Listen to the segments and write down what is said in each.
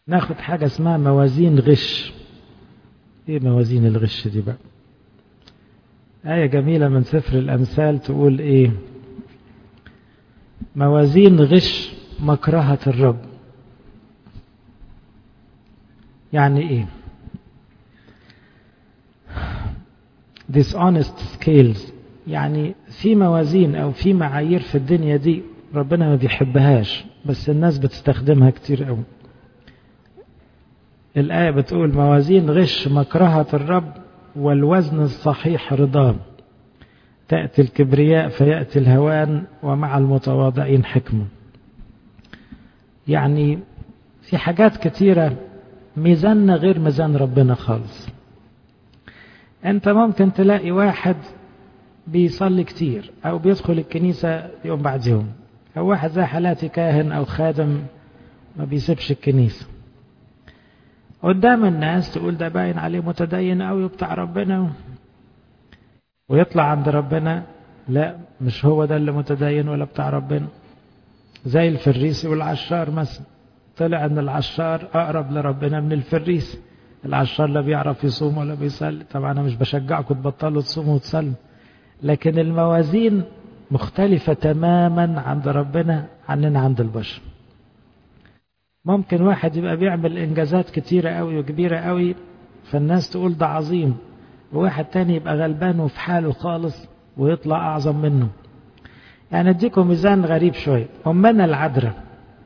ناخد حاجة اسمها موازين غش ايه موازين الغش دي بقى آية جميلة من سفر الأمثال تقول ايه موازين غش مكرهة الرب يعني ايه dishonest scales يعني في موازين او في معايير في الدنيا دي ربنا ما بيحبهاش بس الناس بتستخدمها كتير قوي الآية بتقول موازين غش مكرهة الرب والوزن الصحيح رضاه تأتي الكبرياء فيأتي الهوان ومع المتواضعين حكمة يعني في حاجات كتيرة ميزاننا غير ميزان ربنا خالص انت ممكن تلاقي واحد بيصلي كتير او بيدخل الكنيسة يوم بعد يوم او واحد زي حالاتي كاهن او خادم ما بيسيبش الكنيسة قدام الناس تقول ده باين عليه متدين قوي بتاع ربنا ويطلع عند ربنا لا مش هو ده اللي متدين ولا بتاع ربنا زي الفريسي والعشار مثلا طلع ان العشار اقرب لربنا من الفريسي العشار لا بيعرف يصوم ولا بيصلي طبعا انا مش بشجعكم تبطلوا تصوموا وتصلوا لكن الموازين مختلفة تماما عند ربنا عننا عند البشر ممكن واحد يبقى بيعمل انجازات كتيرة قوي وكبيرة قوي فالناس تقول ده عظيم وواحد تاني يبقى غلبان وفي حاله خالص ويطلع اعظم منه يعني اديكم ميزان غريب شوية امنا العذراء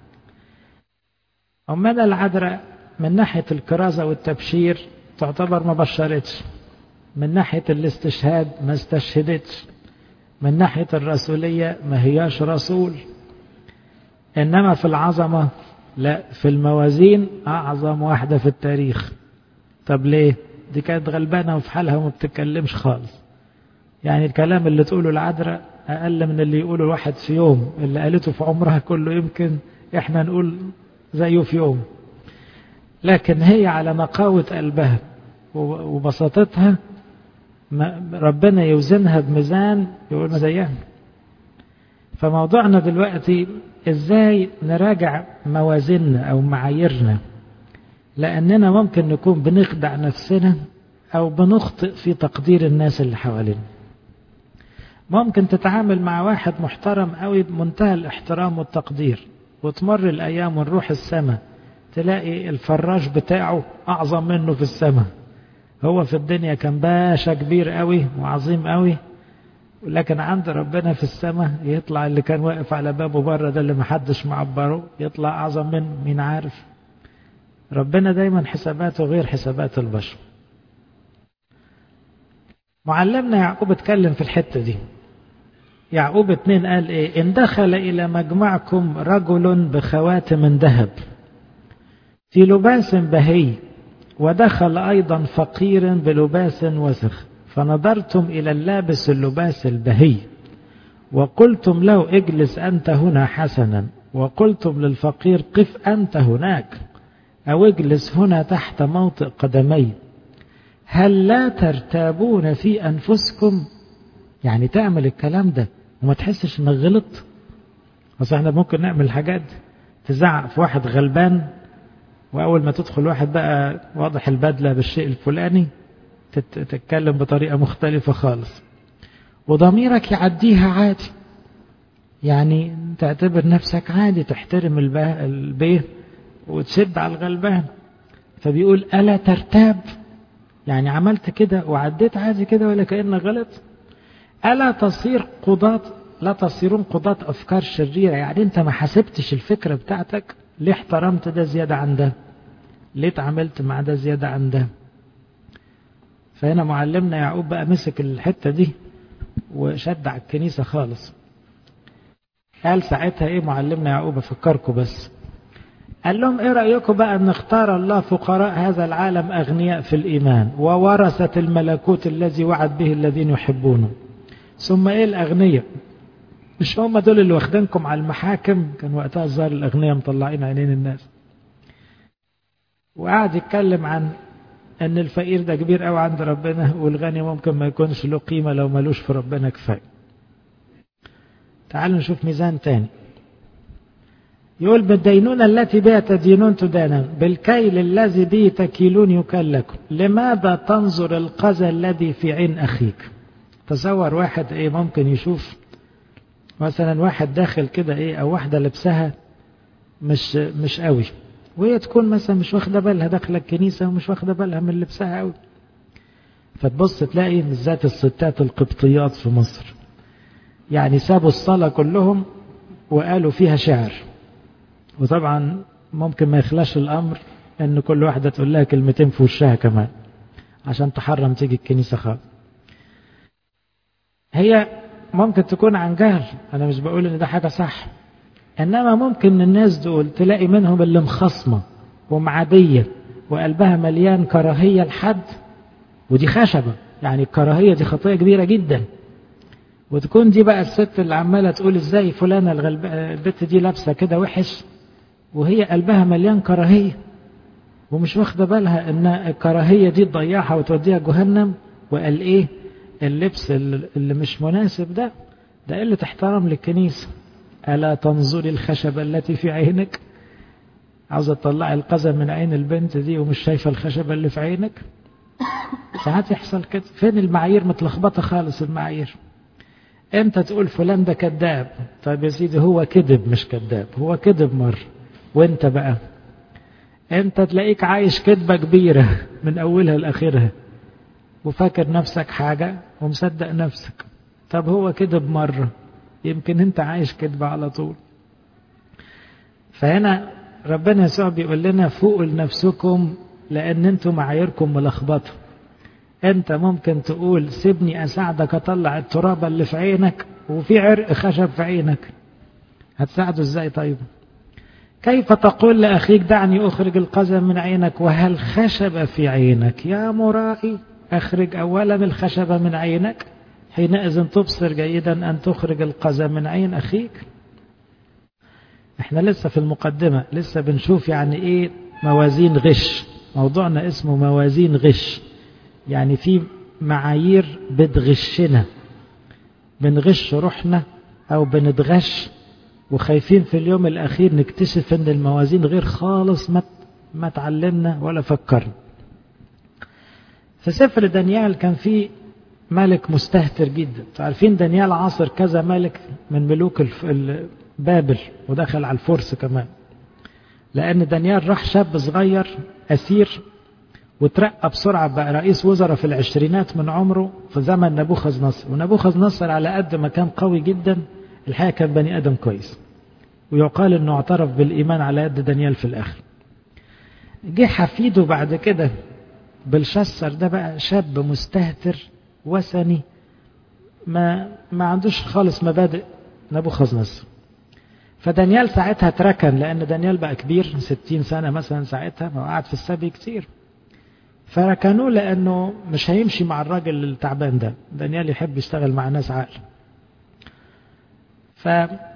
امنا العذراء من ناحية الكرازة والتبشير تعتبر ما بشرتش من ناحية الاستشهاد ما استشهدتش من ناحية الرسولية ما هياش رسول إنما في العظمة لا في الموازين أعظم واحدة في التاريخ طب ليه دي كانت غلبانة وفي حالها وما بتتكلمش خالص يعني الكلام اللي تقوله العذراء أقل من اللي يقوله الواحد في يوم اللي قالته في عمرها كله يمكن إحنا نقول زيه في يوم لكن هي على نقاوة قلبها وبساطتها ربنا يوزنها بميزان يقول ما زيها فموضوعنا دلوقتي ازاي نراجع موازيننا او معاييرنا لاننا ممكن نكون بنخدع نفسنا او بنخطئ في تقدير الناس اللي حوالينا ممكن تتعامل مع واحد محترم قوي بمنتهى الاحترام والتقدير وتمر الايام ونروح السماء تلاقي الفراش بتاعه اعظم منه في السماء هو في الدنيا كان باشا كبير قوي وعظيم قوي لكن عند ربنا في السماء يطلع اللي كان واقف على بابه بره ده اللي محدش معبره يطلع اعظم منه مين عارف ربنا دايما حساباته غير حسابات البشر معلمنا يعقوب اتكلم في الحتة دي يعقوب اتنين قال ايه ان دخل الى مجمعكم رجل بخواتم من ذهب في لباس بهي ودخل أيضا فقير بلباس وسخ فنظرتم إلى اللابس اللباس البهي وقلتم له اجلس أنت هنا حسنا وقلتم للفقير قف أنت هناك أو اجلس هنا تحت موطئ قدمي هل لا ترتابون في أنفسكم يعني تعمل الكلام ده وما تحسش انك غلط بس احنا ممكن نعمل الحاجات تزعق في واحد غلبان وأول ما تدخل واحد بقى واضح البدلة بالشيء الفلاني تتكلم بطريقة مختلفة خالص وضميرك يعديها عادي يعني تعتبر نفسك عادي تحترم البيه وتشد على الغلبان فبيقول ألا ترتاب يعني عملت كده وعديت عادي كده ولا كأنك غلط ألا تصير قضاة لا تصيرون قضاة أفكار شريرة يعني أنت ما حسبتش الفكرة بتاعتك ليه احترمت ده زيادة عن ده ليه اتعاملت مع ده زيادة عن ده فهنا معلمنا يعقوب بقى مسك الحتة دي وشد على الكنيسة خالص قال ساعتها ايه معلمنا يعقوب افكركم بس قال لهم ايه رأيكم بقى ان اختار الله فقراء هذا العالم اغنياء في الايمان وورثة الملكوت الذي وعد به الذين يحبونه ثم ايه الاغنياء مش هم دول اللي واخدينكم على المحاكم كان وقتها الظاهر الاغنياء مطلعين عينين الناس وقعد يتكلم عن ان الفقير ده كبير قوي عند ربنا والغني ممكن ما يكونش له قيمه لو ملوش في ربنا كفايه تعالوا نشوف ميزان تاني يقول بالدينونة التي بها تدينون تدانا بالكيل الذي به تكيلون يكل لكم لماذا تنظر القذى الذي في عين أخيك تصور واحد ايه ممكن يشوف مثلا واحد داخل كده ايه او واحدة لبسها مش مش قوي وهي تكون مثلا مش واخدة بالها داخلة الكنيسة ومش واخدة بالها من لبسها قوي فتبص تلاقي بالذات الستات القبطيات في مصر يعني سابوا الصلاة كلهم وقالوا فيها شعر وطبعا ممكن ما يخلاش الأمر أن كل واحدة تقول لها كلمتين في وشها كمان عشان تحرم تيجي الكنيسة خالص هي ممكن تكون عن جهل أنا مش بقول إن ده حاجة صح إنما ممكن الناس دول تلاقي منهم اللي مخصمة ومعادية وقلبها مليان كراهية لحد ودي خشبة يعني الكراهية دي خطية كبيرة جدا وتكون دي بقى الست اللي عمالة تقول ازاي فلانة الغلب... البت دي لابسة كده وحش وهي قلبها مليان كراهية ومش واخدة بالها ان الكراهية دي تضيعها وتوديها جهنم وقال ايه اللبس اللي مش مناسب ده ده قلة احترام للكنيسة ألا تنظري الخشبة التي في عينك عاوزة تطلعي القزم من عين البنت دي ومش شايفة الخشبة اللي في عينك ساعات يحصل كده فين المعايير متلخبطة خالص المعايير امتى تقول فلان ده كذاب طيب يا سيدي هو كذب مش كذاب هو كذب مر وانت بقى امتى تلاقيك عايش كذبة كبيرة من اولها لاخرها وفاكر نفسك حاجة ومصدق نفسك طب هو كذب مرة يمكن انت عايش كذبة على طول فهنا ربنا يسوع بيقول لنا فوقوا لنفسكم لان انتم معاييركم ملخبطه انت ممكن تقول سيبني اساعدك اطلع التراب اللي في عينك وفي عرق خشب في عينك هتساعده ازاي طيب كيف تقول لاخيك دعني اخرج القزم من عينك وهل خشب في عينك يا مرائي اخرج اولا الخشب من عينك حينئذ تبصر جيدا ان تخرج القزم من عين اخيك احنا لسه في المقدمة لسه بنشوف يعني ايه موازين غش موضوعنا اسمه موازين غش يعني في معايير بتغشنا بنغش روحنا او بنتغش وخايفين في اليوم الاخير نكتشف ان الموازين غير خالص ما ما تعلمنا ولا فكرنا في سفر دانيال كان في ملك مستهتر جدا عارفين دانيال عاصر كذا ملك من ملوك بابل ودخل على الفرس كمان لان دانيال راح شاب صغير اسير وترقى بسرعة بقى رئيس وزراء في العشرينات من عمره في زمن نبوخذ نصر ونبوخذ نصر على قد ما كان قوي جدا الحقيقة كان بني آدم كويس ويقال انه اعترف بالإيمان على يد دانيال في الآخر جه حفيده بعد كده بلشسر ده بقى شاب مستهتر وثني ما ما عندوش خالص مبادئ نبوخذ نصر فدانيال ساعتها اتركن لأن دانيال بقى كبير 60 سنة مثلا ساعتها وقعد في السبي كتير فركنوه لأنه مش هيمشي مع الراجل التعبان ده دانيال يحب يشتغل مع ناس عاقل ف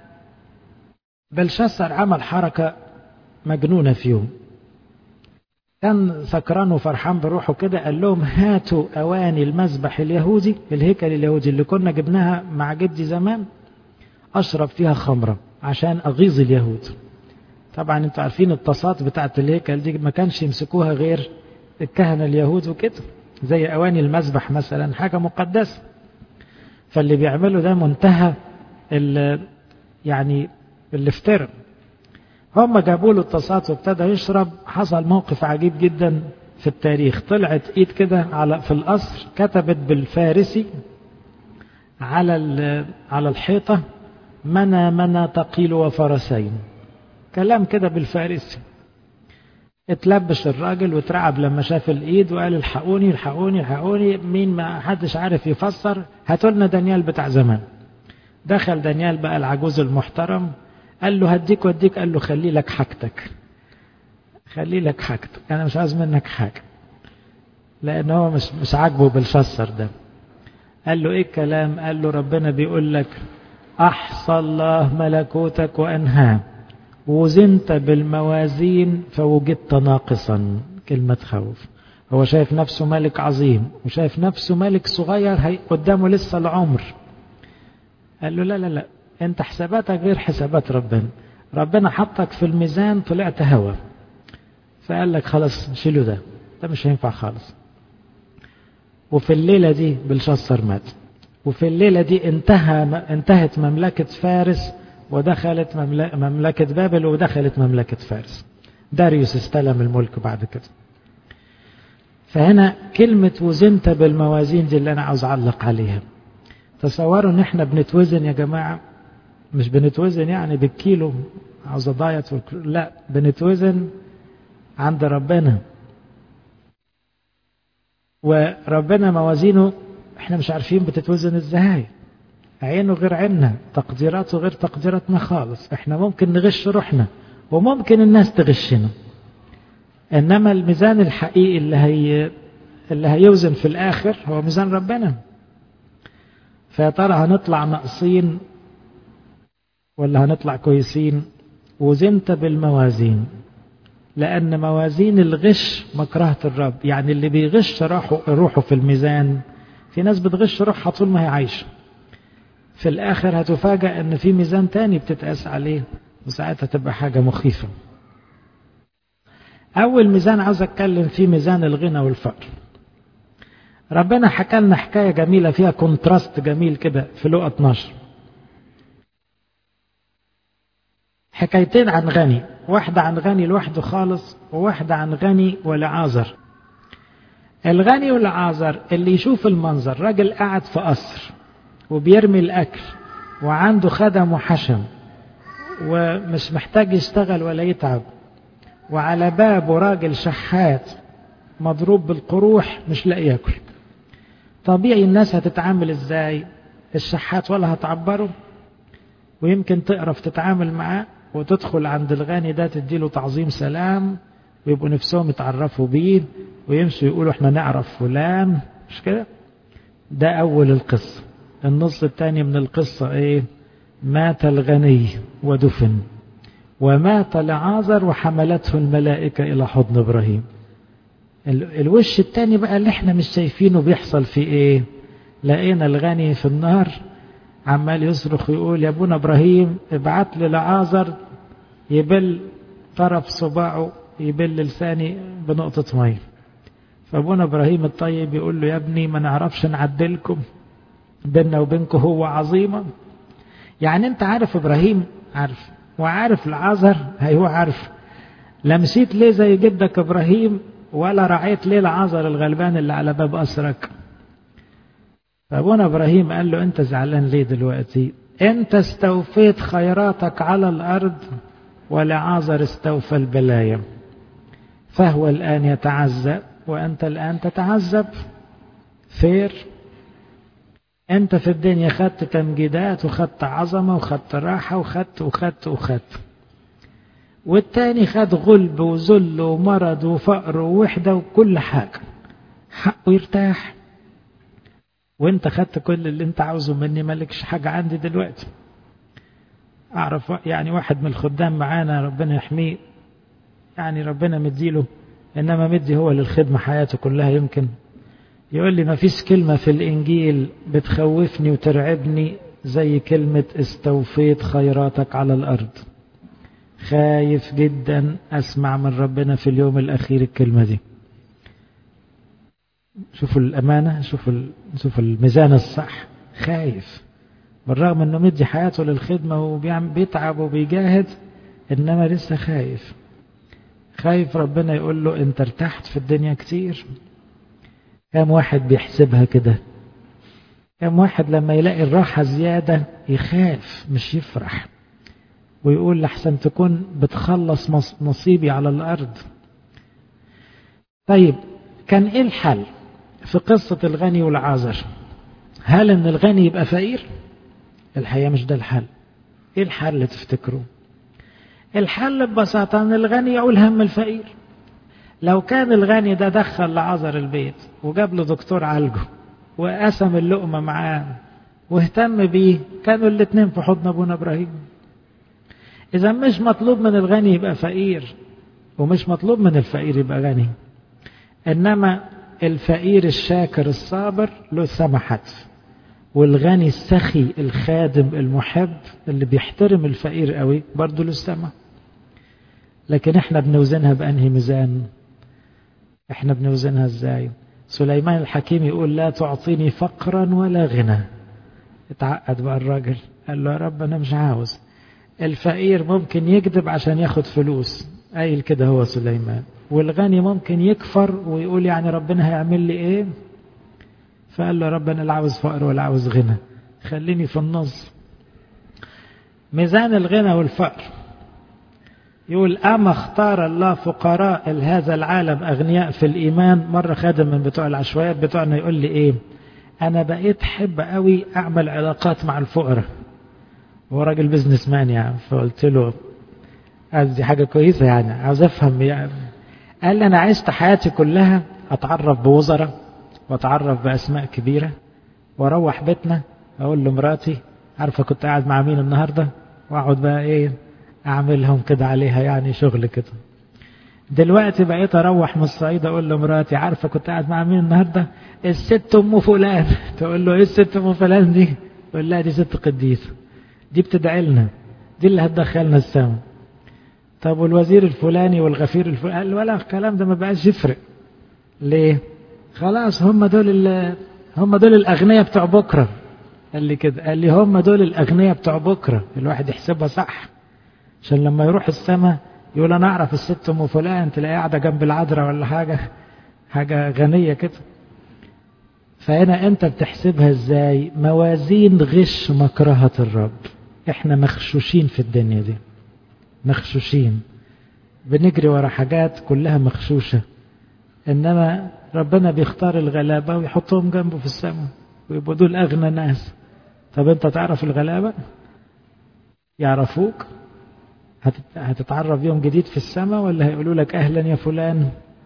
بلشسر عمل حركة مجنونة فيهم كان سكران وفرحان بروحه كده قال لهم هاتوا أواني المذبح اليهودي الهيكل اليهودي اللي كنا جبناها مع جدي زمان أشرب فيها خمرة عشان أغيظ اليهود طبعا انتوا عارفين الطاسات بتاعت الهيكل دي ما كانش يمسكوها غير الكهنة اليهود وكده زي أواني المذبح مثلا حاجة مقدسة فاللي بيعملوا ده منتهى يعني الافتراء هم جابوا له الطاسات وابتدى يشرب حصل موقف عجيب جدا في التاريخ طلعت ايد كده على في القصر كتبت بالفارسي على على الحيطه منى منى تقيل وفرسين كلام كده بالفارسي اتلبش الراجل واترعب لما شاف الايد وقال الحقوني الحقوني الحقوني مين ما حدش عارف يفسر هاتوا لنا دانيال بتاع زمان دخل دانيال بقى العجوز المحترم قال له هديك وديك قال له خلي لك حاجتك خلي لك حاجتك انا مش عايز منك حاجه لان هو مش مش عاجبه بالفسر ده قال له ايه الكلام قال له ربنا بيقول لك احصى الله ملكوتك وانهاه وزنت بالموازين فوجدت ناقصا كلمة خوف هو شايف نفسه ملك عظيم وشايف نفسه ملك صغير هي قدامه لسه العمر قال له لا لا لا انت حساباتك غير حسابات ربنا ربنا حطك في الميزان طلعت هوا فقال لك خلاص شيلوا ده ده مش هينفع خالص وفي الليلة دي بلشصر مات وفي الليلة دي انتهى انتهت مملكة فارس ودخلت مملكة بابل ودخلت مملكة فارس داريوس استلم الملك بعد كده فهنا كلمة وزنت بالموازين دي اللي أنا عاوز أعلق عليها تصوروا إن إحنا بنتوزن يا جماعة مش بنتوزن يعني بالكيلو عاوز أضايط لا بنتوزن عند ربنا وربنا موازينه احنا مش عارفين بتتوزن ازاي عينه غير عيننا تقديراته غير تقديراتنا خالص احنا ممكن نغش روحنا وممكن الناس تغشنا انما الميزان الحقيقي اللي هي اللي هيوزن في الاخر هو ميزان ربنا فيا ترى هنطلع ناقصين ولا هنطلع كويسين وزنت بالموازين لأن موازين الغش مكرهة الرب يعني اللي بيغش روحه, روحه في الميزان في ناس بتغش روحها طول ما هي عايشة في الآخر هتفاجأ أن في ميزان تاني بتتقاس عليه وساعتها تبقى حاجة مخيفة أول ميزان عاوز أتكلم فيه ميزان الغنى والفقر ربنا حكى لنا حكاية جميلة فيها كونتراست جميل كده في لقى 12 حكايتين عن غني واحدة عن غني لوحده خالص وواحدة عن غني ولعازر الغني والعازر اللي يشوف المنظر راجل قاعد في قصر وبيرمي الأكل وعنده خدم وحشم ومش محتاج يشتغل ولا يتعب وعلى بابه راجل شحات مضروب بالقروح مش لاقي ياكل طبيعي الناس هتتعامل ازاي الشحات ولا هتعبره ويمكن تقرف تتعامل معاه وتدخل عند الغني ده تديله تعظيم سلام ويبقوا نفسهم يتعرفوا بيه ويمشوا يقولوا احنا نعرف فلان مش كده ده اول القصة النص الثاني من القصة ايه مات الغني ودفن ومات لعازر وحملته الملائكة إلى حضن إبراهيم الوش الثاني بقى اللي احنا مش شايفينه بيحصل فيه ايه لقينا الغني في النار عمال يصرخ ويقول يا ابونا ابراهيم ابعت لي لعازر يبل طرف صباعه يبل لساني بنقطة مية فابونا ابراهيم الطيب يقول له يا ابني ما نعرفش نعدلكم بيننا وبينكم هو عظيمة يعني انت عارف ابراهيم عارف وعارف العازر هي هو عارف لا مشيت ليه زي جدك ابراهيم ولا رعيت ليه العازر الغلبان اللي على باب اسرك فابونا ابراهيم قال له انت زعلان ليه دلوقتي انت استوفيت خيراتك على الارض ولعازر استوفى البلايا فهو الان يتعذب وانت الان تتعذب فير انت في الدنيا خدت تمجيدات وخدت عظمة وخدت راحة وخدت وخدت وخدت والتاني خد غلب وذل ومرض وفقر ووحدة وكل حاجة حقه يرتاح وانت خدت كل اللي انت عاوزه مني مالكش حاجة عندي دلوقتي اعرف يعني واحد من الخدام معانا ربنا يحميه يعني ربنا مديله انما مدي هو للخدمة حياته كلها يمكن يقول لي ما فيش كلمة في الانجيل بتخوفني وترعبني زي كلمة استوفيت خيراتك على الارض خايف جدا اسمع من ربنا في اليوم الاخير الكلمة دي شوفوا الأمانة شوفوا شوفوا الميزان الصح خايف بالرغم انه مدي حياته للخدمة وبيتعب وبيجاهد انما لسه خايف خايف ربنا يقول له انت ارتحت في الدنيا كتير كم واحد بيحسبها كده كم واحد لما يلاقي الراحة زيادة يخاف مش يفرح ويقول لحسن تكون بتخلص نصيبي على الأرض طيب كان ايه الحل في قصة الغني والعازر هل ان الغني يبقى فقير الحقيقة مش ده الحل ايه الحل تفتكروا الحل ببساطة ان الغني يقول هم الفقير لو كان الغني ده دخل لعذر البيت وجاب له دكتور عالجه وقسم اللقمة معاه واهتم بيه كانوا الاتنين في حضن ابونا ابراهيم اذا مش مطلوب من الغني يبقى فقير ومش مطلوب من الفقير يبقى غني انما الفقير الشاكر الصابر له سمحت والغني السخي الخادم المحب اللي بيحترم الفقير قوي برضه له السماء لكن احنا بنوزنها بأنهي ميزان احنا بنوزنها ازاي سليمان الحكيم يقول لا تعطيني فقرا ولا غنى اتعقد بقى الراجل قال له يا رب انا مش عاوز الفقير ممكن يكذب عشان ياخد فلوس قايل كده هو سليمان والغني ممكن يكفر ويقول يعني ربنا هيعمل لي ايه فقال له رب انا لا عاوز فقر ولا عاوز غنى خليني في النص ميزان الغنى والفقر يقول أما اختار الله فقراء هذا العالم أغنياء في الإيمان مرة خادم من بتوع العشوائيات بتوعنا يقول لي إيه أنا بقيت حب قوي أعمل علاقات مع الفقراء هو راجل بزنس مان يعني فقلت له دي حاجة كويسة يعني عاوز أفهم يعني قال لي أنا عشت حياتي كلها أتعرف بوزراء وأتعرف بأسماء كبيرة وأروح بيتنا أقول لمراتي عارفة كنت قاعد مع مين النهاردة وأقعد بقى إيه أعملهم كده عليها يعني شغل كده دلوقتي بقيت أروح من الصعيد أقول لمراتي عارفة كنت قاعد مع مين النهاردة الست أم فلان تقول له إيه الست أم فلان دي يقول لها دي ست قديسة دي بتدعي لنا دي اللي هتدخلنا السما طب والوزير الفلاني والغفير الفلاني قال ولا الكلام ده ما بقاش يفرق ليه خلاص هم دول هم دول الأغنياء بتوع بكرة قال لي كده قال لي هم دول الأغنياء بتوع بكرة الواحد يحسبها صح عشان لما يروح السماء يقول انا اعرف الست ام فلان تلاقيها قاعده جنب العذراء ولا حاجه حاجه غنيه كده فهنا انت بتحسبها ازاي موازين غش مكرهه الرب احنا مخشوشين في الدنيا دي مخشوشين بنجري ورا حاجات كلها مخشوشه انما ربنا بيختار الغلابه ويحطهم جنبه في السماء ويبقوا دول اغنى ناس طب انت تعرف الغلابه يعرفوك هتتعرف يوم جديد في السماء ولا هيقولوا لك أهلا يا فلان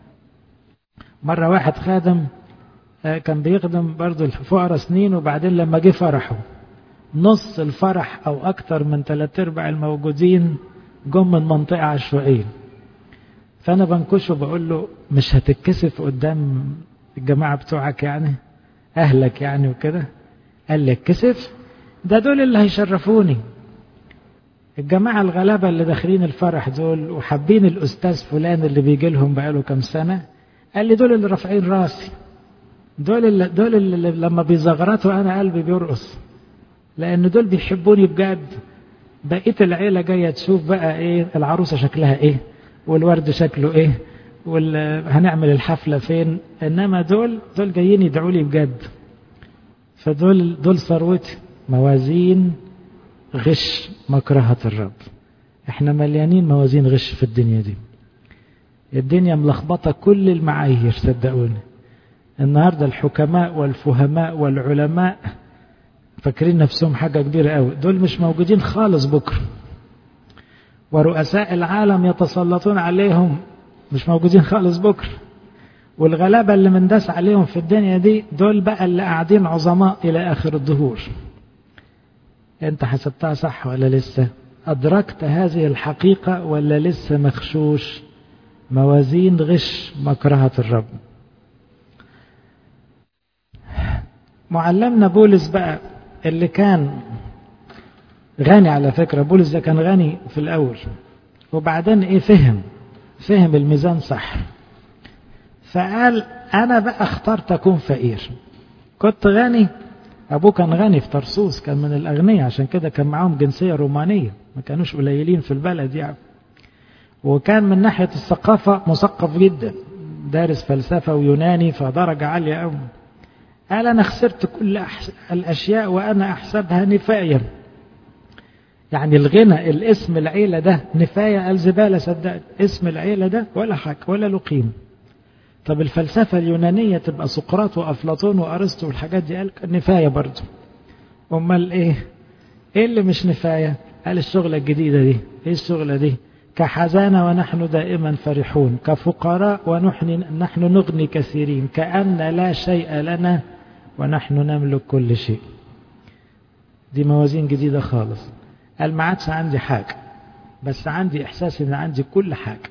مرة واحد خادم كان بيخدم برضه الفقراء سنين وبعدين لما جه فرحه نص الفرح أو أكتر من ثلاث أرباع الموجودين جم من منطقة عشوائية فأنا بنكشه بقول له مش هتتكسف قدام الجماعة بتوعك يعني أهلك يعني وكده قال لي اتكسف ده دول اللي هيشرفوني الجماعة الغلابة اللي داخلين الفرح دول وحابين الأستاذ فلان اللي بيجي لهم بقاله كام سنة قال لي دول اللي رافعين راسي دول اللي دول اللي لما بيزغرطوا أنا قلبي بيرقص لأن دول بيحبوني بجد بقية العيلة جاية تشوف بقى إيه العروسة شكلها إيه والورد شكله إيه هنعمل الحفلة فين إنما دول دول جايين يدعوا لي بجد فدول دول ثروتي موازين غش مكرهة الرب احنا مليانين موازين غش في الدنيا دي الدنيا ملخبطة كل المعايير صدقوني النهاردة الحكماء والفهماء والعلماء فاكرين نفسهم حاجة كبيرة قوي دول مش موجودين خالص بكرة ورؤساء العالم يتسلطون عليهم مش موجودين خالص بكرة والغلابة اللي مندس عليهم في الدنيا دي دول بقى اللي قاعدين عظماء إلى آخر الدهور انت حسبتها صح ولا لسه ادركت هذه الحقيقه ولا لسه مخشوش موازين غش مكرهه الرب معلمنا بولس بقى اللي كان غني على فكره بولس ده كان غني في الاول وبعدين ايه فهم فهم الميزان صح فقال انا بقى اخترت اكون فقير كنت غني أبوه كان غني في طرسوس كان من الأغنياء عشان كده كان معاهم جنسية رومانية ما كانوش قليلين في البلد يعني وكان من ناحية الثقافة مثقف جدا دارس فلسفة ويوناني فدرجة عالية أوي قال أنا خسرت كل الأشياء وأنا أحسبها نفاية يعني الغنى الاسم العيلة ده نفاية قال زبالة صدقت اسم العيلة ده ولا حاجة ولا له قيمة طب الفلسفة اليونانية تبقى سقراط وأفلاطون وأرسطو والحاجات دي قال نفاية برضه أمال إيه إيه اللي مش نفاية قال الشغلة الجديدة دي إيه الشغلة دي كحزانة ونحن دائما فرحون كفقراء ونحن نحن نغني كثيرين كأن لا شيء لنا ونحن نملك كل شيء دي موازين جديدة خالص قال ما عادش عندي حاجة بس عندي إحساس إن عندي كل حاجة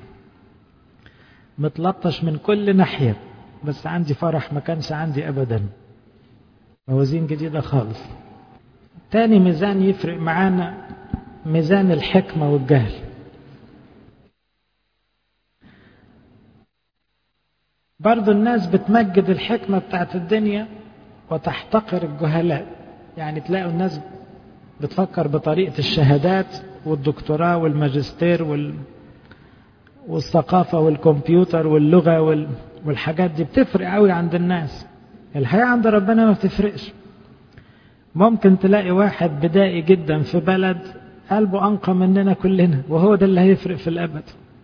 متلطش من كل ناحية بس عندي فرح ما كانش عندي أبدا موازين جديدة خالص تاني ميزان يفرق معانا ميزان الحكمة والجهل برضو الناس بتمجد الحكمة بتاعت الدنيا وتحتقر الجهلاء يعني تلاقوا الناس بتفكر بطريقة الشهادات والدكتوراه والماجستير وال... والثقافة والكمبيوتر واللغة وال... والحاجات دي بتفرق قوي عند الناس الحقيقة عند ربنا ما بتفرقش ممكن تلاقي واحد بدائي جدا في بلد قلبه أنقى مننا كلنا وهو ده اللي هيفرق في الأبد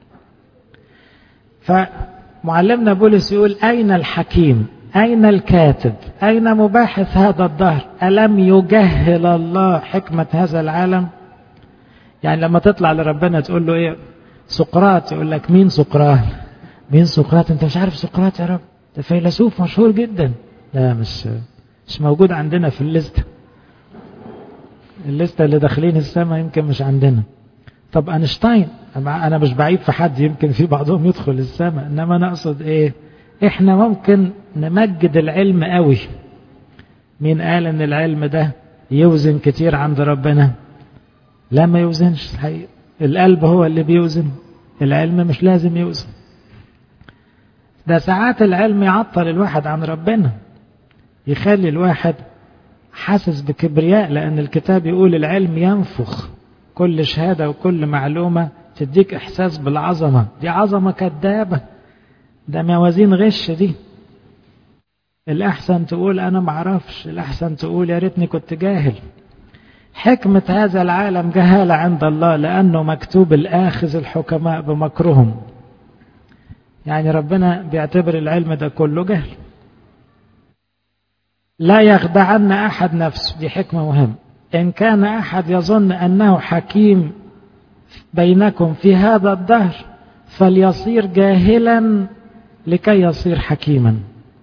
فمعلمنا بولس يقول أين الحكيم أين الكاتب أين مباحث هذا الدهر ألم يجهل الله حكمة هذا العالم يعني لما تطلع لربنا تقول له إيه سقراط يقول لك مين سقراط مين سقراط أنت مش عارف سقراط يا رب ده فيلسوف مشهور جدا لا مش مش موجود عندنا في الليستة الليستة اللي داخلين السماء يمكن مش عندنا طب أينشتاين أنا مش بعيب في حد يمكن في بعضهم يدخل السماء إنما أنا أقصد إيه إحنا ممكن نمجد العلم قوي مين قال إن العلم ده يوزن كتير عند ربنا لا ما يوزنش الحقيقة القلب هو اللي بيوزن العلم مش لازم يوزن ده ساعات العلم يعطل الواحد عن ربنا يخلي الواحد حاسس بكبرياء لأن الكتاب يقول العلم ينفخ كل شهادة وكل معلومة تديك إحساس بالعظمة دي عظمة كذابة ده موازين غش دي الأحسن تقول أنا معرفش الأحسن تقول يا ريتني كنت جاهل حكمة هذا العالم جهالة عند الله لأنه مكتوب الآخذ الحكماء بمكرهم يعني ربنا بيعتبر العلم ده كله جهل لا يخدعن أحد نفسه دي حكمة مهمة إن كان أحد يظن أنه حكيم بينكم في هذا الدهر فليصير جاهلا لكي يصير حكيما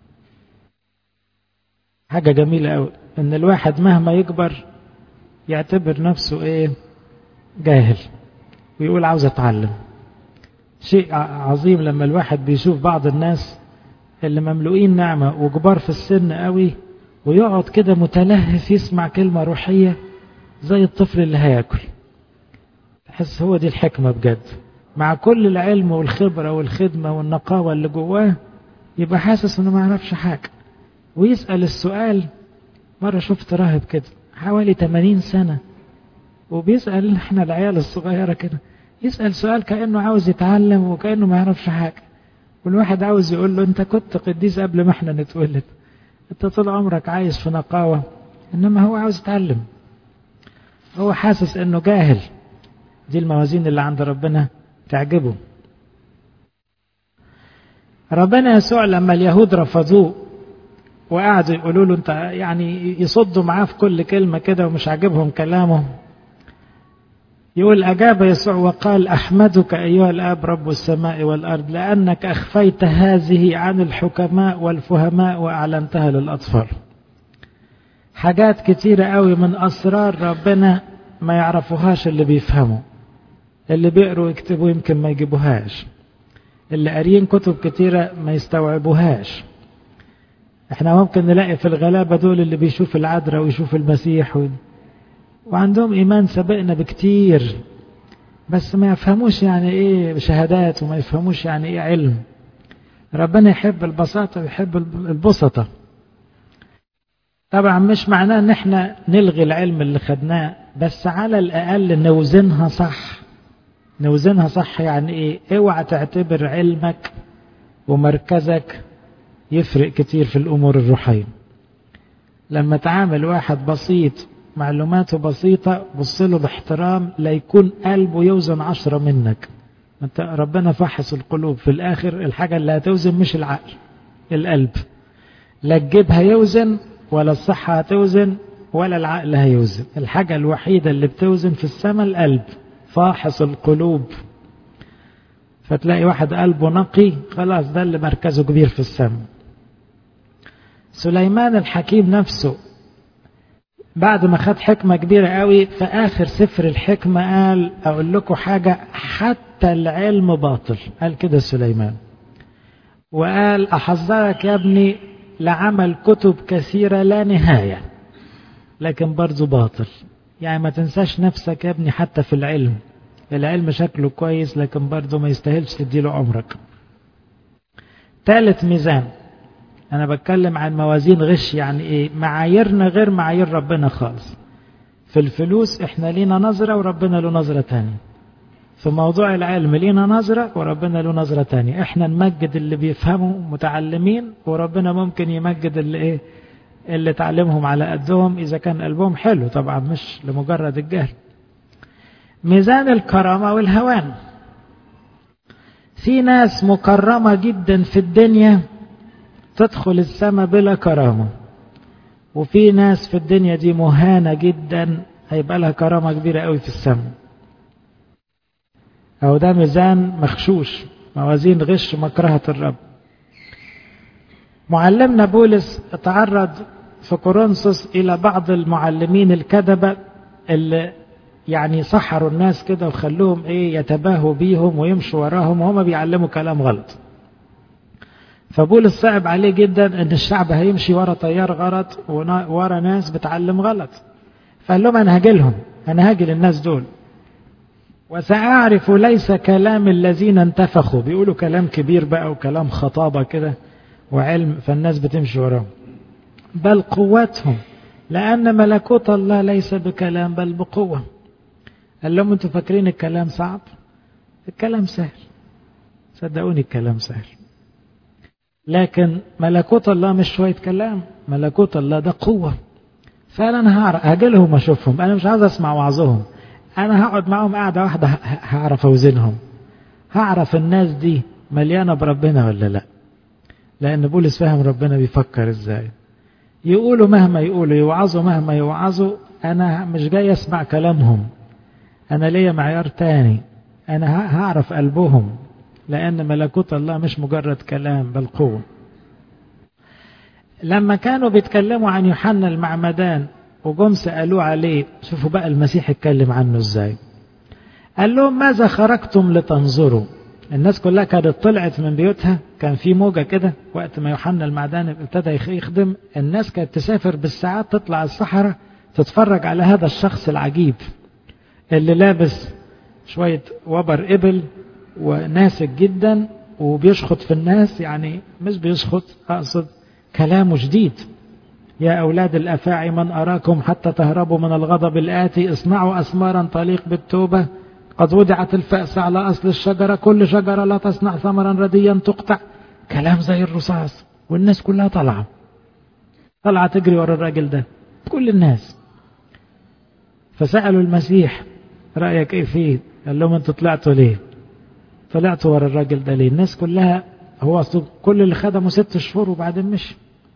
حاجة جميلة أوي إن الواحد مهما يكبر يعتبر نفسه إيه جاهل ويقول عاوز أتعلم شيء عظيم لما الواحد بيشوف بعض الناس اللي مملوئين نعمة وكبار في السن قوي ويقعد كده متلهف يسمع كلمة روحية زي الطفل اللي هياكل تحس هو دي الحكمة بجد مع كل العلم والخبرة والخدمة والنقاوة اللي جواه يبقى حاسس انه ما يعرفش حاجة ويسأل السؤال مرة شفت راهب كده حوالي 80 سنة وبيسأل احنا العيال الصغيرة كده يسأل سؤال كأنه عاوز يتعلم وكأنه ما يعرفش حاجة والواحد عاوز يقول له انت كنت قديس قبل ما احنا نتولد انت طول عمرك عايش في نقاوة انما هو عاوز يتعلم هو حاسس انه جاهل دي الموازين اللي عند ربنا تعجبه ربنا يسوع لما اليهود رفضوه وقعدوا يقولوا له انت يعني يصدوا معاه في كل كلمة كده ومش عاجبهم كلامه يقول أجاب يسوع وقال أحمدك أيها الآب رب السماء والأرض لأنك أخفيت هذه عن الحكماء والفهماء وأعلنتها للأطفال حاجات كتيرة قوي من أسرار ربنا ما يعرفوهاش اللي بيفهموا اللي بيقروا ويكتبوا يمكن ما يجيبوهاش اللي قاريين كتب كتيرة ما يستوعبوهاش احنا ممكن نلاقي في الغلابة دول اللي بيشوف العذراء ويشوف المسيح و... وعندهم إيمان سبقنا بكتير بس ما يفهموش يعني إيه شهادات وما يفهموش يعني إيه علم ربنا يحب البساطة ويحب البسطة طبعا مش معناه ان احنا نلغي العلم اللي خدناه بس على الاقل نوزنها صح نوزنها صح يعني ايه اوعى تعتبر علمك ومركزك يفرق كتير في الامور الروحيه لما تعامل واحد بسيط معلوماته بسيطة بص له باحترام لا يكون قلبه يوزن عشرة منك انت ربنا فحص القلوب في الاخر الحاجة اللي هتوزن مش العقل القلب لا الجيب هيوزن ولا الصحة هتوزن ولا العقل هيوزن الحاجة الوحيدة اللي بتوزن في السماء القلب فاحص القلوب فتلاقي واحد قلبه نقي خلاص ده اللي مركزه كبير في السماء سليمان الحكيم نفسه بعد ما خد حكمة كبيرة قوي في آخر سفر الحكمة قال أقول لكم حاجة حتى العلم باطل قال كده سليمان وقال أحذرك يا ابني لعمل كتب كثيرة لا نهاية لكن برضو باطل يعني ما تنساش نفسك يا ابني حتى في العلم العلم شكله كويس لكن برضو ما يستاهلش تديله عمرك ثالث ميزان انا بتكلم عن موازين غش يعني ايه معاييرنا غير معايير ربنا خالص في الفلوس احنا لينا نظرة وربنا له نظرة تانية في موضوع العلم لينا نظرة وربنا له نظرة تانية احنا نمجد اللي بيفهموا متعلمين وربنا ممكن يمجد اللي ايه اللي تعلمهم على قدهم اذا كان قلبهم حلو طبعا مش لمجرد الجهل ميزان الكرامة والهوان في ناس مكرمة جدا في الدنيا تدخل السماء بلا كرامة وفي ناس في الدنيا دي مهانة جدا هيبقى لها كرامة كبيرة قوي في السماء أو ده ميزان مخشوش موازين غش مكرهة الرب معلمنا بولس تعرض في كورنثوس إلى بعض المعلمين الكذبة اللي يعني سحروا الناس كده وخلوهم ايه يتباهوا بيهم ويمشوا وراهم وهم بيعلموا كلام غلط فبولس صعب عليه جدا ان الشعب هيمشي ورا تيار غلط ورا ناس بتعلم غلط فقال لهم انا هاجي لهم انا هاجي للناس دول وسأعرف ليس كلام الذين انتفخوا بيقولوا كلام كبير بقى وكلام خطابة كده وعلم فالناس بتمشي وراهم بل قوتهم لأن ملكوت الله ليس بكلام بل بقوة قال لهم انتوا فاكرين الكلام صعب الكلام سهل صدقوني الكلام سهل لكن ملكوت الله مش شوية كلام ملكوت الله ده قوة فعلا هعرف هاجيلهم اشوفهم انا مش عاوز اسمع وعظهم انا هقعد معاهم قاعدة واحدة هعرف اوزنهم هعرف الناس دي مليانة بربنا ولا لا لان بولس فاهم ربنا بيفكر ازاي يقولوا مهما يقولوا يوعظوا مهما يوعظوا انا مش جاي اسمع كلامهم انا ليا معيار تاني انا هعرف قلبهم لان ملكوت الله مش مجرد كلام بل قوه لما كانوا بيتكلموا عن يوحنا المعمدان وجم سالوه عليه شوفوا بقى المسيح اتكلم عنه ازاي قال لهم ماذا خرجتم لتنظروا الناس كلها كانت طلعت من بيوتها كان في موجة كده وقت ما يوحنا المعدان ابتدى يخدم الناس كانت تسافر بالساعات تطلع الصحراء تتفرج على هذا الشخص العجيب اللي لابس شوية وبر إبل وناسك جدا وبيشخط في الناس يعني مش بيشخط أقصد كلامه شديد يا أولاد الأفاعي من أراكم حتى تهربوا من الغضب الآتي اصنعوا أسمارا تليق بالتوبة قد وضعت الفأس على أصل الشجرة كل شجرة لا تصنع ثمرا رديا تقطع كلام زي الرصاص والناس كلها طالعة طالعة تجري ورا الراجل ده كل الناس فسألوا المسيح رأيك ايه فيه قال لهم انتوا طلعتوا ليه طلعتوا ورا الراجل ده ليه الناس كلها هو كل اللي خدموا ست شهور وبعدين مشي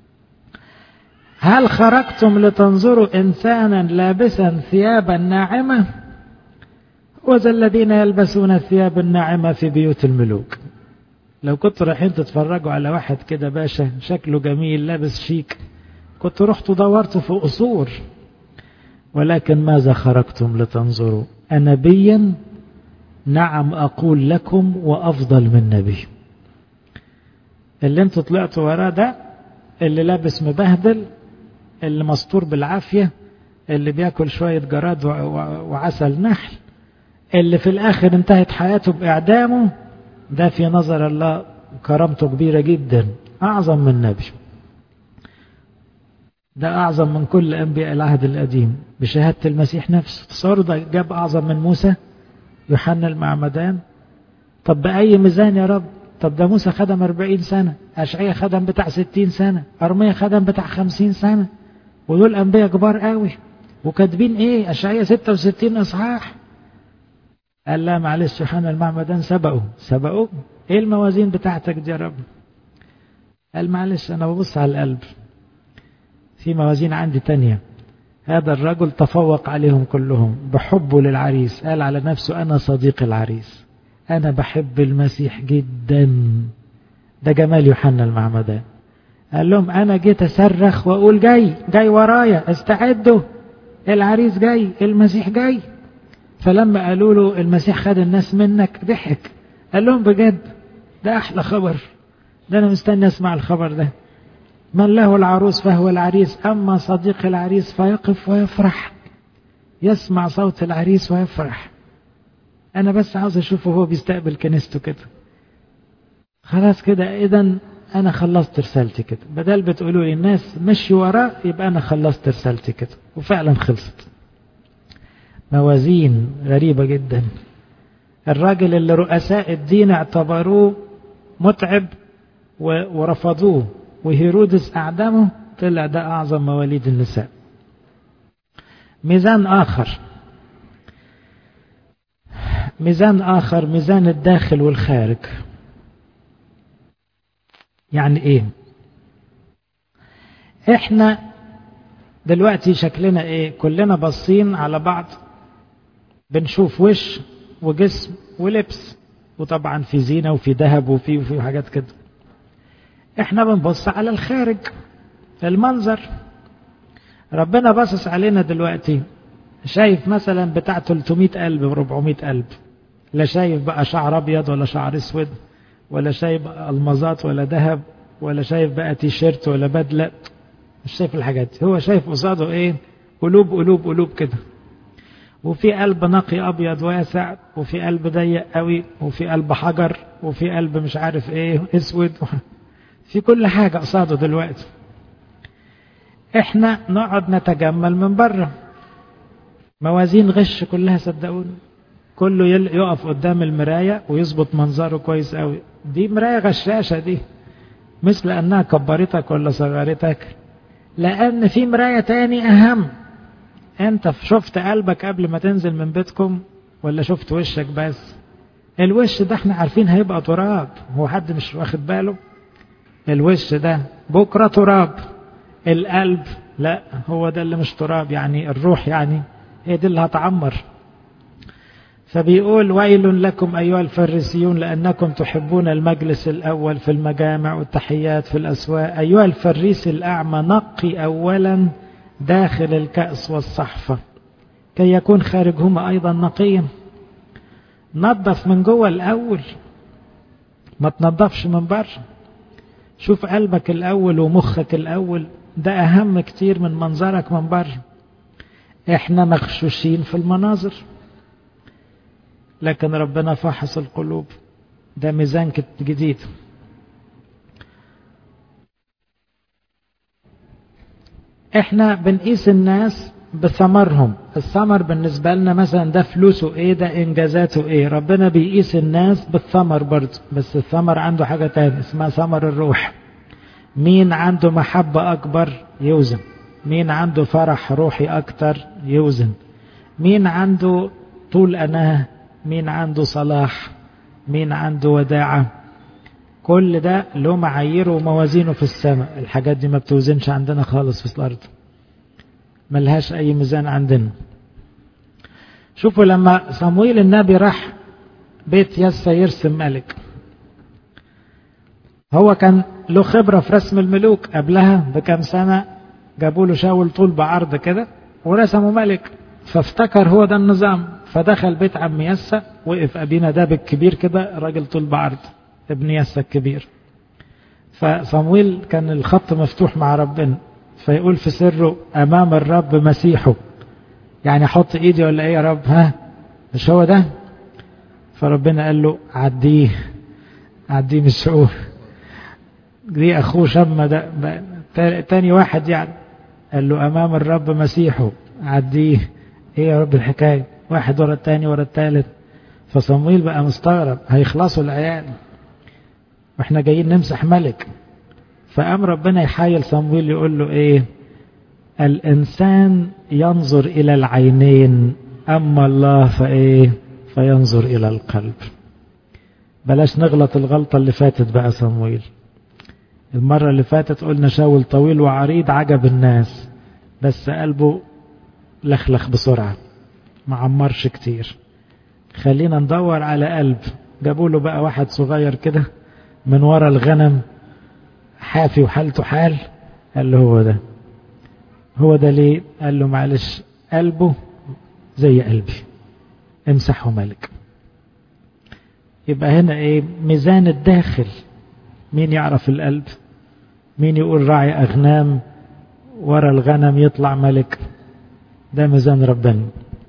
هل خرجتم لتنظروا إنسانا لابسا ثيابا ناعمة وذا الذين يلبسون الثياب الناعمة في بيوت الملوك لو كنتوا رايحين تتفرجوا على واحد كده باشا شكله جميل لابس شيك كنتوا رحتوا دورتوا في قصور ولكن ماذا خرجتم لتنظروا أنبيا نعم أقول لكم وأفضل من نبي اللي انتوا طلعتوا وراه ده اللي لابس مبهدل اللي مستور بالعافية اللي بياكل شوية جراد وعسل نحل اللي في الآخر انتهت حياته بإعدامه ده في نظر الله كرامته كبيرة جدا أعظم من نبي ده أعظم من كل أنبياء العهد القديم بشهادة المسيح نفسه تصوروا ده جاب أعظم من موسى يوحنا المعمدان طب بأي ميزان يا رب طب ده موسى خدم أربعين سنة أشعية خدم بتاع ستين سنة أرمية خدم بتاع خمسين سنة ودول أنبياء كبار قوي وكاتبين إيه أشعية ستة وستين إصحاح قال لا معلش يوحنا المعمدان سبقوا سبقوا إيه الموازين بتاعتك دي يا رب قال معلش أنا ببص على القلب في موازين عندي تانية هذا الرجل تفوق عليهم كلهم بحبه للعريس قال على نفسه أنا صديق العريس أنا بحب المسيح جدا ده جمال يوحنا المعمدان قال لهم أنا جيت أصرخ وأقول جاي جاي ورايا استعدوا العريس جاي المسيح جاي فلما قالوا له المسيح خد الناس منك ضحك قال لهم بجد ده أحلى خبر ده أنا مستني أسمع الخبر ده من له العروس فهو العريس أما صديق العريس فيقف ويفرح يسمع صوت العريس ويفرح أنا بس عاوز أشوفه هو بيستقبل كنيسته كده خلاص كده إذا أنا خلصت رسالتي كده بدل بتقولوا لي الناس مشي وراه يبقى أنا خلصت رسالتي كده وفعلا خلصت موازين غريبة جدا الراجل اللي رؤساء الدين اعتبروه متعب ورفضوه وهيرودس أعدمه طلع ده أعظم مواليد النساء ميزان آخر ميزان آخر ميزان الداخل والخارج يعني إيه إحنا دلوقتي شكلنا إيه كلنا باصين على بعض بنشوف وش وجسم ولبس وطبعا في زينة وفي ذهب وفي وفي حاجات كده احنا بنبص على الخارج المنظر ربنا باصص علينا دلوقتي شايف مثلا بتاع 300 قلب و 400 قلب لا شايف بقى شعر ابيض ولا شعر اسود ولا شايف المظات ولا ذهب ولا شايف بقى تيشيرت ولا بدله مش شايف الحاجات دي هو شايف قصاده ايه قلوب قلوب قلوب كده وفي قلب نقي ابيض واسع وفي قلب ضيق قوي وفي قلب حجر وفي قلب مش عارف ايه اسود في كل حاجه قصاده دلوقتي احنا نقعد نتجمل من بره موازين غش كلها صدقوني كله يقف قدام المراية ويظبط منظره كويس قوي دي مراية غشاشة دي مش لأنها كبرتك ولا صغرتك لأن في مراية تاني أهم أنت شفت قلبك قبل ما تنزل من بيتكم ولا شفت وشك بس الوش ده احنا عارفين هيبقى تراب هو حد مش واخد باله الوش ده بكرة تراب القلب لا هو ده اللي مش تراب يعني الروح يعني هي دي اللي هتعمر فبيقول ويل لكم أيها الفريسيون لأنكم تحبون المجلس الأول في المجامع والتحيات في الأسواق أيها الفريس الأعمى نقي أولا داخل الكأس والصحفة كي يكون خارجهما أيضا نقيا نظف من جوه الأول ما تنظفش من بره شوف قلبك الأول ومخك الأول ده أهم كتير من منظرك من بره احنا مغشوشين في المناظر لكن ربنا فحص القلوب ده ميزان جديد احنا بنقيس الناس بثمرهم الثمر بالنسبة لنا مثلا ده فلوسه ايه ده انجازاته ايه ربنا بيقيس الناس بالثمر برضه بس الثمر عنده حاجة تانية اسمها ثمر الروح مين عنده محبة اكبر يوزن مين عنده فرح روحي اكتر يوزن مين عنده طول اناه مين عنده صلاح مين عنده وداعة كل ده له معاييره وموازينه في السماء الحاجات دي ما بتوزنش عندنا خالص في الأرض ملهاش أي ميزان عندنا شوفوا لما صمويل النبي راح بيت يسا يرسم ملك هو كان له خبرة في رسم الملوك قبلها بكم سنة جابوا له شاول طول بعرض كده ورسموا ملك فافتكر هو ده النظام فدخل بيت عم يسا وقف أبينا داب الكبير كده راجل طول بعرض ابن يسا الكبير فصمويل كان الخط مفتوح مع ربنا فيقول في سره أمام الرب مسيحه يعني حط ايدي ولا ايه يا رب ها مش هو ده فربنا قال له عديه عديه من الشعور دي اخوه شم ده تاني واحد يعني قال له امام الرب مسيحه عديه ايه يا رب الحكايه واحد ورا التاني ورا التالت فصمويل بقى مستغرب هيخلصوا العيال واحنا جايين نمسح ملك فقام ربنا يحايل صمويل يقول له ايه الانسان ينظر الى العينين اما الله فايه فينظر الى القلب بلاش نغلط الغلطه اللي فاتت بقى صمويل المره اللي فاتت قلنا شاول طويل وعريض عجب الناس بس قلبه لخلخ بسرعه ما عمرش كتير خلينا ندور على قلب جابوا له بقى واحد صغير كده من ورا الغنم حافي وحالته حال قال له هو ده هو ده ليه قال له معلش قلبه زي قلبي امسحه ملك يبقى هنا ايه ميزان الداخل مين يعرف القلب مين يقول راعي أغنام ورا الغنم يطلع ملك ده ميزان ربنا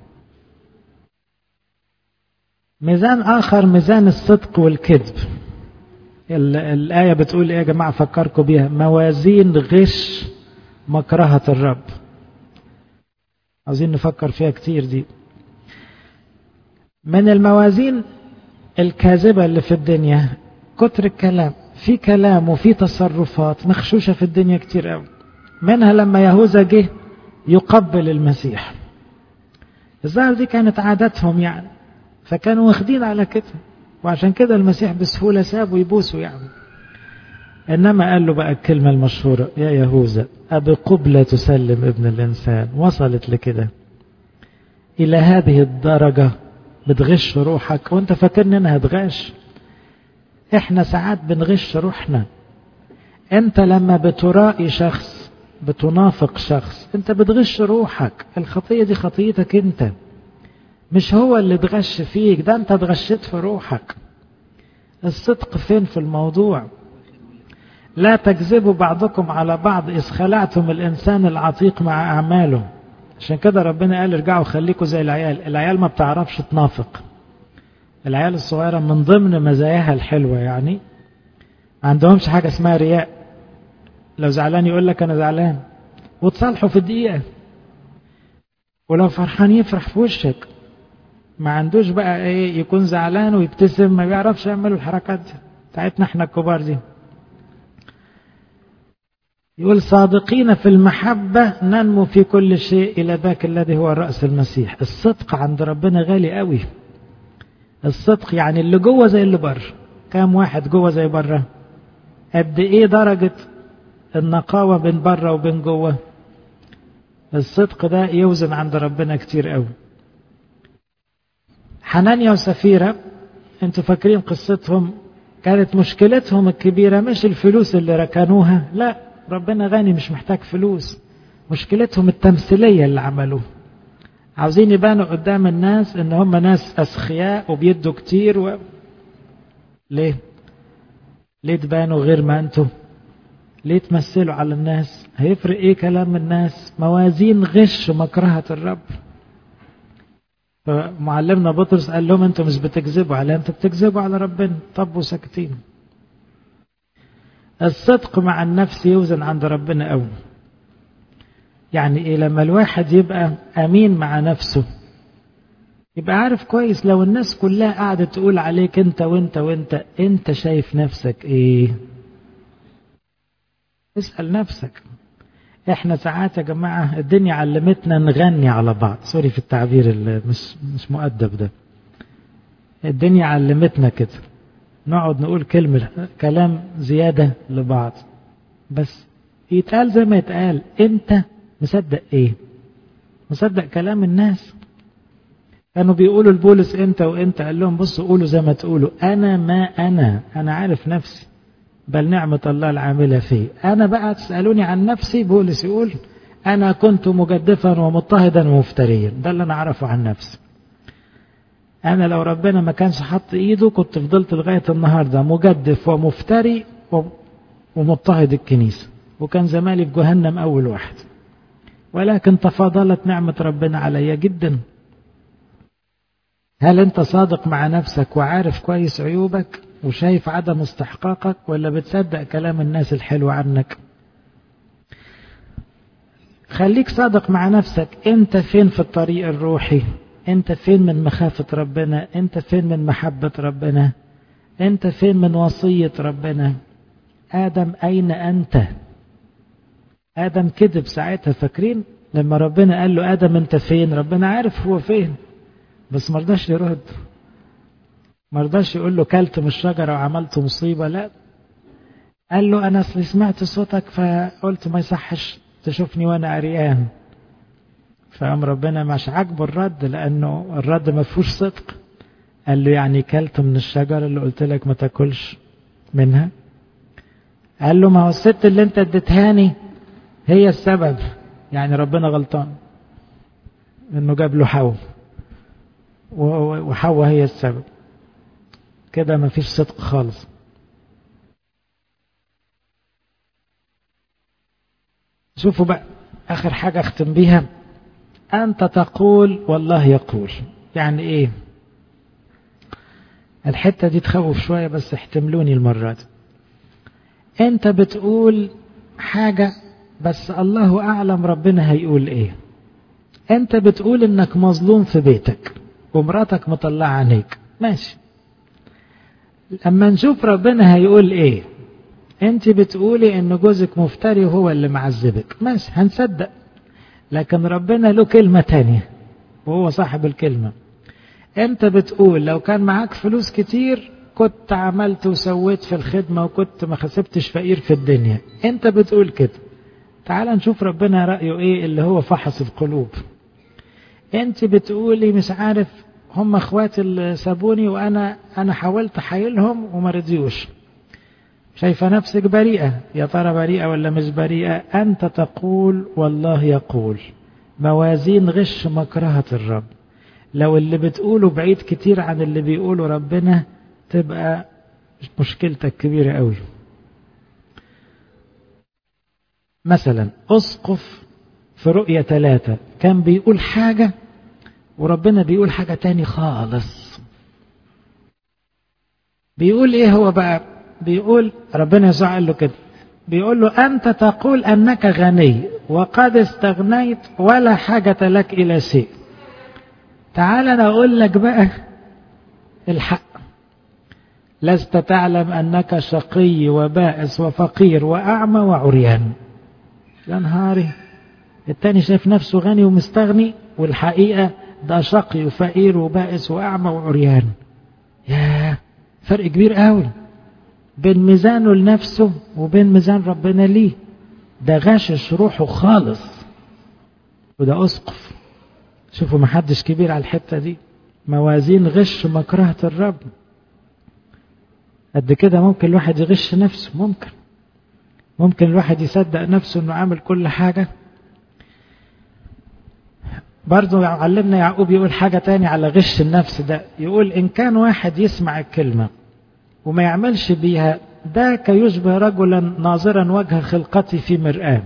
ميزان آخر ميزان الصدق والكذب الآية بتقول إيه يا جماعة فكركم بيها موازين غش مكرهة الرب عاوزين نفكر فيها كتير دي من الموازين الكاذبة اللي في الدنيا كتر الكلام في كلام وفي تصرفات مخشوشة في الدنيا كتير قوي منها لما يهوذا جه يقبل المسيح الظاهر دي كانت عادتهم يعني فكانوا واخدين على كده وعشان كده المسيح بسهولة سابوا يبوسوا يعني إنما قال له بقى الكلمة المشهورة يا يهوذا أبقبلة تسلم ابن الإنسان وصلت لكده إلى هذه الدرجة بتغش روحك وانت فاكرني انها هتغش احنا ساعات بنغش روحنا انت لما بترائي شخص بتنافق شخص انت بتغش روحك الخطية دي خطيتك انت مش هو اللي اتغش فيك ده انت اتغشيت في روحك الصدق فين في الموضوع لا تكذبوا بعضكم على بعض إذ خلعتم الإنسان العتيق مع أعماله عشان كده ربنا قال ارجعوا خليكوا زي العيال العيال ما بتعرفش تنافق العيال الصغيرة من ضمن مزاياها الحلوة يعني ما عندهمش حاجة اسمها رياء لو زعلان يقول لك أنا زعلان وتصالحوا في دقيقة ولو فرحان يفرح في وشك ما عندوش بقى ايه يكون زعلان ويبتسم ما بيعرفش يعمل الحركات دي بتاعتنا احنا الكبار دي يقول صادقين في المحبة ننمو في كل شيء إلى ذاك الذي هو رأس المسيح الصدق عند ربنا غالي قوي الصدق يعني اللي جوه زي اللي بره كام واحد جوه زي بره قد ايه درجة النقاوة بين بره وبين جوه الصدق ده يوزن عند ربنا كتير قوي حنانيا وسفيرة انتوا فاكرين قصتهم كانت مشكلتهم الكبيرة مش الفلوس اللي ركنوها لا ربنا غني مش محتاج فلوس مشكلتهم التمثيلية اللي عملوه عاوزين يبانوا قدام الناس ان هم ناس اسخياء وبيدوا كتير و... ليه ليه تبانوا غير ما انتم ليه تمثلوا على الناس هيفرق ايه كلام الناس موازين غش مكرهة الرب فمعلمنا بطرس قال لهم انتم مش بتكذبوا على انتوا بتكذبوا على ربنا طب وساكتين الصدق مع النفس يوزن عند ربنا قوي يعني ايه لما الواحد يبقى امين مع نفسه يبقى عارف كويس لو الناس كلها قاعدة تقول عليك انت وانت وانت انت شايف نفسك ايه اسأل نفسك احنا ساعات يا جماعة الدنيا علمتنا نغني على بعض سوري في التعبير اللي مش مش مؤدب ده الدنيا علمتنا كده نقعد نقول كلمة كلام زيادة لبعض بس يتقال زي ما يتقال انت مصدق ايه مصدق كلام الناس كانوا بيقولوا لبولس انت وانت قال لهم بصوا قولوا زي ما تقولوا انا ما انا انا عارف نفسي بل نعمة الله العاملة فيه أنا بقى تسألوني عن نفسي بولس يقول أنا كنت مجدفا ومضطهدا ومفتريا ده اللي أنا أعرفه عن نفسي أنا لو ربنا ما كانش حط إيده كنت فضلت لغاية النهاردة مجدف ومفتري ومضطهد الكنيسة وكان زمالي في جهنم أول واحد ولكن تفاضلت نعمة ربنا عليا جدا هل أنت صادق مع نفسك وعارف كويس عيوبك وشايف عدم استحقاقك ولا بتصدق كلام الناس الحلو عنك خليك صادق مع نفسك انت فين في الطريق الروحي انت فين من مخافة ربنا انت فين من محبة ربنا انت فين من وصية ربنا آدم أين أنت آدم كذب ساعتها فاكرين لما ربنا قال له آدم أنت فين ربنا عارف هو فين بس مرضاش يرد ما رضاش يقول له كلت من الشجرة وعملت مصيبة لا قال له أنا أصلي سمعت صوتك فقلت ما يصحش تشوفني وأنا عريان فقام ربنا مش عاجبه الرد لأنه الرد ما فيهوش صدق قال له يعني كلت من الشجرة اللي قلت لك ما تاكلش منها قال له ما هو الست اللي انت اديتهاني هي السبب يعني ربنا غلطان انه جاب له حواء وحواء هي السبب كده مفيش صدق خالص شوفوا بقى آخر حاجة أختم بيها أنت تقول والله يقول يعني إيه الحتة دي تخوف شوية بس احتملوني المرة دي أنت بتقول حاجة بس الله أعلم ربنا هيقول إيه أنت بتقول إنك مظلوم في بيتك ومراتك مطلعة عينيك ماشي لما نشوف ربنا هيقول إيه أنت بتقولي إن جوزك مفتري وهو اللي معذبك ماشي هنصدق لكن ربنا له كلمة تانية وهو صاحب الكلمة انت بتقول لو كان معاك فلوس كتير كنت عملت وسويت في الخدمة وكنت ما خسبتش فقير في الدنيا انت بتقول كده تعال نشوف ربنا رأيه ايه اللي هو فحص القلوب انت بتقولي مش عارف هم اخواتي اللي سابوني وانا انا حاولت احايلهم وما رضيوش شايفة نفسك بريئة يا ترى بريئة ولا مش بريئة أنت تقول والله يقول موازين غش مكرهة الرب لو اللي بتقوله بعيد كتير عن اللي بيقوله ربنا تبقى مشكلتك كبيرة قوي مثلا أسقف في رؤية ثلاثة كان بيقول حاجة وربنا بيقول حاجة تاني خالص بيقول ايه هو بقى بيقول ربنا يسوع قال له كده بيقول له أنت تقول أنك غني وقد استغنيت ولا حاجة لك إلى شيء تعال أنا أقول لك بقى الحق لست تعلم أنك شقي وبائس وفقير وأعمى وعريان يا نهاري التاني شايف نفسه غني ومستغني والحقيقة ده شقي وفقير وبائس وأعمى وعريان يا فرق كبير قوي بين ميزانه لنفسه وبين ميزان ربنا ليه ده غاشش روحه خالص وده أسقف شوفوا محدش كبير على الحتة دي موازين غش مكرهة الرب قد كده ممكن الواحد يغش نفسه ممكن ممكن الواحد يصدق نفسه انه عامل كل حاجة برضه علمنا يعقوب يقول حاجة تاني على غش النفس ده يقول إن كان واحد يسمع الكلمة وما يعملش بيها ده كيشبه رجلا ناظرا وجه خلقتي في مرآة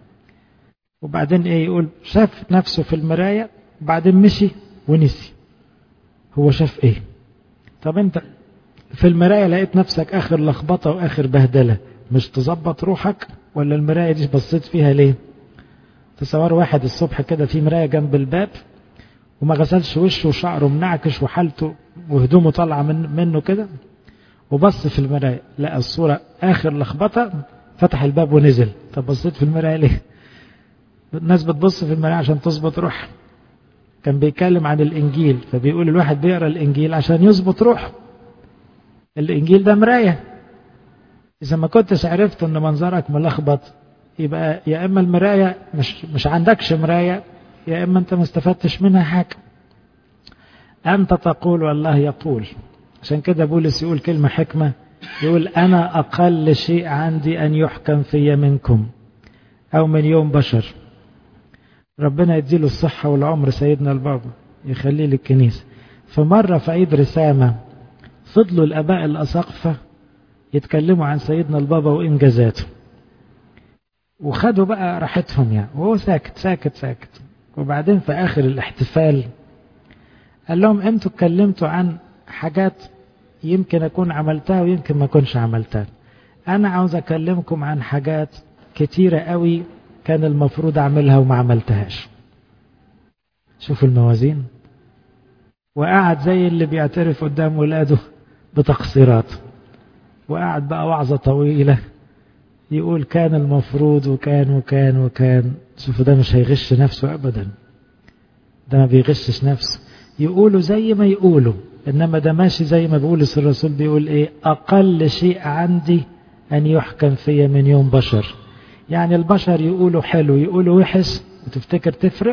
وبعدين ايه يقول شاف نفسه في المراية وبعدين مشي ونسي هو شاف ايه طب انت في المراية لقيت نفسك اخر لخبطة واخر بهدلة مش تظبط روحك ولا المراية دي بصيت فيها ليه تصور واحد الصبح كده في مراية جنب الباب وما غسلش وشه وشعره منعكش وحالته وهدومه طالعة من منه كده وبص في المراية لقى الصورة آخر لخبطة فتح الباب ونزل طب بصيت في المراية ليه الناس بتبص في المراية عشان تظبط روحها كان بيتكلم عن الإنجيل فبيقول الواحد بيقرأ الإنجيل عشان يظبط روحه الإنجيل ده مراية إذا ما كنتش عرفت إن منظرك ملخبط يبقى يا إما المراية مش مش عندكش مراية يا إما أنت ما استفدتش منها حاجة أنت تقول والله يقول عشان كده بولس يقول كلمة حكمة يقول أنا أقل شيء عندي أن يحكم في منكم أو من يوم بشر ربنا يديله الصحة والعمر سيدنا البابا يخليه للكنيسة فمرة في عيد رسامة فضلوا الآباء الأساقفة يتكلموا عن سيدنا البابا وإنجازاته وخدوا بقى راحتهم يعني وهو ساكت ساكت ساكت وبعدين في آخر الاحتفال قال لهم انتوا اتكلمتوا عن حاجات يمكن أكون عملتها ويمكن ما أكونش عملتها أنا عاوز أكلمكم عن حاجات كتيرة قوي كان المفروض أعملها وما عملتهاش شوفوا الموازين وقعد زي اللي بيعترف قدام ولاده بتقصيرات وقعد بقى وعظة طويلة يقول كان المفروض وكان وكان وكان شوفوا ده مش هيغش نفسه أبدا ده ما بيغشش نفسه يقولوا زي ما يقولوا إنما ده ماشي زي ما بيقول الرسول بيقول إيه أقل شيء عندي أن يحكم في من يوم بشر يعني البشر يقولوا حلو يقولوا وحش وتفتكر تفرق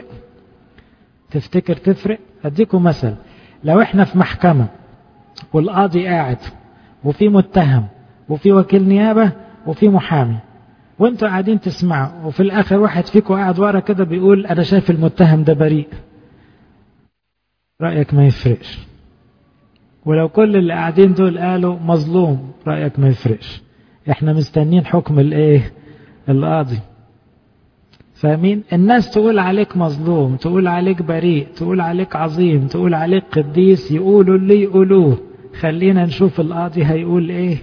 تفتكر تفرق أديكم مثل لو إحنا في محكمة والقاضي قاعد وفي متهم وفي وكيل نيابة وفي محامي وانتوا قاعدين تسمعوا وفي الآخر واحد فيكم قاعد ورا كده بيقول أنا شايف المتهم ده بريء رأيك ما يفرقش ولو كل اللي قاعدين دول قالوا مظلوم رأيك ما يفرقش احنا مستنين حكم الايه القاضي فاهمين الناس تقول عليك مظلوم تقول عليك بريء تقول عليك عظيم تقول عليك قديس يقولوا اللي يقولوه خلينا نشوف القاضي هيقول ايه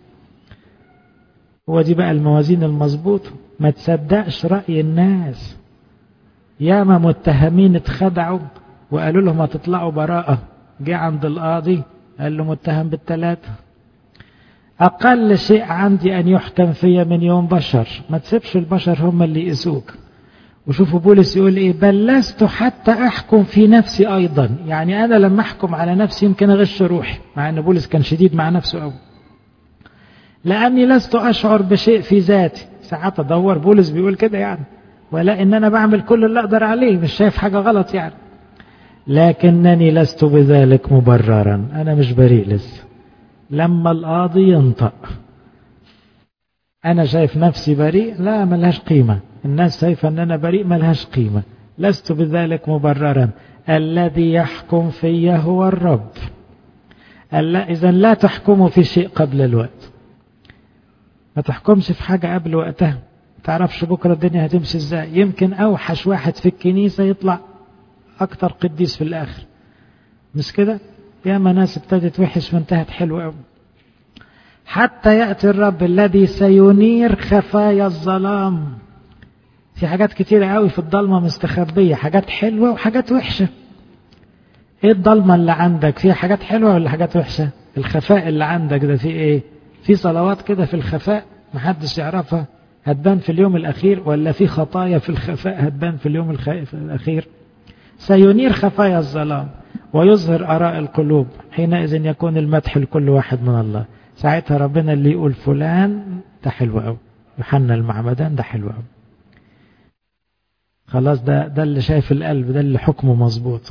هو دي بقى الموازين المظبوطة ما تصدقش رأي الناس ياما متهمين اتخدعوا وقالوا لهم هتطلعوا براءة جه عند القاضي قال له متهم بالثلاثة أقل شيء عندي أن يحكم فيا من يوم بشر ما تسيبش البشر هم اللي يقيسوك وشوفوا بولس يقول إيه بل لست حتى أحكم في نفسي أيضا يعني أنا لما أحكم على نفسي يمكن أغش روحي مع أن بولس كان شديد مع نفسه أوي لأني لست أشعر بشيء في ذاتي ساعات أدور بولس بيقول كده يعني ولا إن أنا بعمل كل اللي أقدر عليه مش شايف حاجة غلط يعني لكنني لست بذلك مبررا أنا مش بريء لسه لما القاضي ينطق أنا شايف نفسي بريء لا ملهاش قيمة الناس شايفة أن أنا بريء ملهاش قيمة لست بذلك مبررا الذي يحكم في هو الرب إذا لا تحكموا في شيء قبل الوقت ما تحكمش في حاجة قبل وقتها تعرفش بكرة الدنيا هتمشي ازاي يمكن أوحش واحد في الكنيسة يطلع أكتر قديس في الآخر مش كده ياما ناس ابتدت وحش وانتهت حلو قوي حتى يأتي الرب الذي سينير خفايا الظلام في حاجات كتيرة قوي في الضلمة مستخبية حاجات حلوة وحاجات وحشة ايه الضلمة اللي عندك فيها حاجات حلوة ولا حاجات وحشة الخفاء اللي عندك ده فيه ايه في صلوات كده في الخفاء محدش يعرفها هتبان في اليوم الأخير ولا في خطايا في الخفاء هتبان في اليوم الأخير سينير خفايا الظلام ويظهر آراء القلوب حينئذ يكون المدح لكل واحد من الله ساعتها ربنا اللي يقول فلان ده حلو قوي يوحنا المعمدان ده حلو قوي خلاص ده ده اللي شايف القلب ده اللي حكمه مظبوط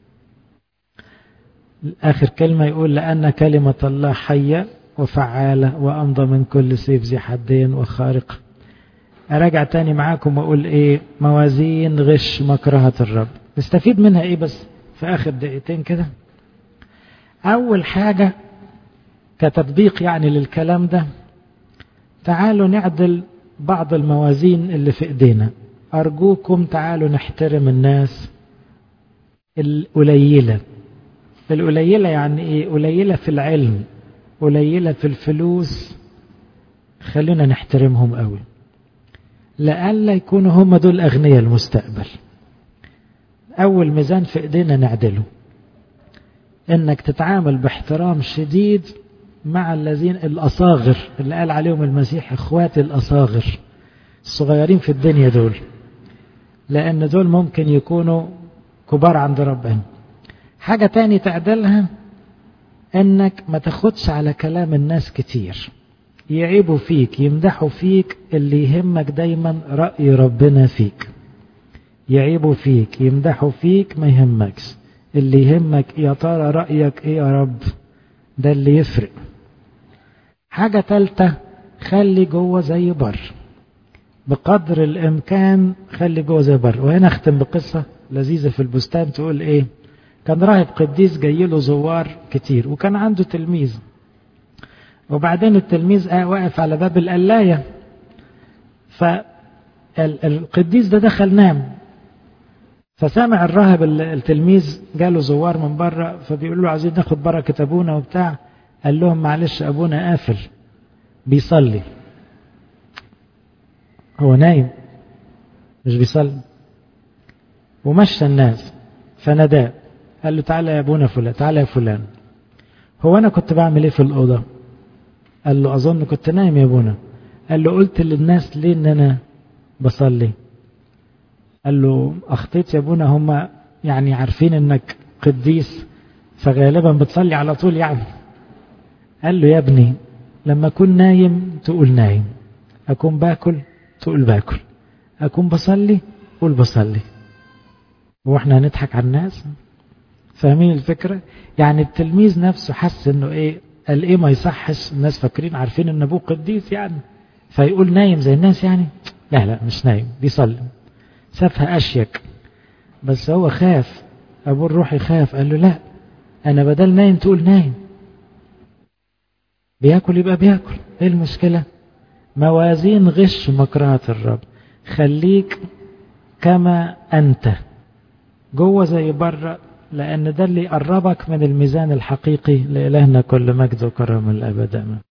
آخر كلمة يقول لأن كلمة الله حية وفعالة وأمضى من كل سيف ذي حدين وخارق أراجع تاني معاكم وأقول إيه موازين غش مكرهة الرب نستفيد منها إيه بس في آخر دقيقتين كده أول حاجة كتطبيق يعني للكلام ده تعالوا نعدل بعض الموازين اللي في إيدينا أرجوكم تعالوا نحترم الناس القليلة القليلة يعني إيه قليلة في العلم قليلة في الفلوس خلينا نحترمهم قوي لألا يكونوا هم دول أغنياء المستقبل أول ميزان في إيدينا نعدله إنك تتعامل باحترام شديد مع الذين الأصاغر اللي قال عليهم المسيح إخوات الأصاغر الصغيرين في الدنيا دول لأن دول ممكن يكونوا كبار عند ربنا حاجة تاني تعدلها انك ما تاخدش على كلام الناس كتير يعيبوا فيك يمدحوا فيك اللي يهمك دايما رأي ربنا فيك يعيبوا فيك يمدحوا فيك ما يهمكش اللي يهمك يا ترى رأيك ايه يا رب ده اللي يفرق حاجة تالتة خلي جوه زي بر بقدر الامكان خلي جوه زي بر وهنا اختم بقصة لذيذة في البستان تقول ايه كان راهب قديس جاي له زوار كتير وكان عنده تلميذ وبعدين التلميذ واقف على باب القلاية فالقديس ده دخل نام فسامع الراهب التلميذ جاله زوار من بره فبيقول له عايزين ناخد بركة ابونا وبتاع قال لهم معلش ابونا قافل بيصلي هو نايم مش بيصلي ومشى الناس فناداه قال له تعالى يا ابونا فلان تعالى يا فلان هو انا كنت بعمل ايه في الاوضه قال له اظن كنت نايم يا ابونا قال له قلت للناس ليه ان انا بصلي قال له اخطيت يا ابونا هم يعني عارفين انك قديس فغالبا بتصلي على طول يعني قال له يا ابني لما اكون نايم تقول نايم اكون باكل تقول باكل اكون بصلي قول بصلي هو احنا هنضحك على الناس فاهمين الفكرة يعني التلميذ نفسه حس انه ايه قال ايه ما يصحش الناس فاكرين عارفين ان ابوه قديس يعني فيقول نايم زي الناس يعني لا لا مش نايم بيصلي شافها اشيك بس هو خاف ابوه الروح يخاف قال له لا انا بدل نايم تقول نايم بياكل يبقى بياكل ايه المشكلة موازين غش مكرهة الرب خليك كما أنت جوه زي بره لأن ده اللي يقربك من الميزان الحقيقي لإلهنا كل مجد وكرم الأبد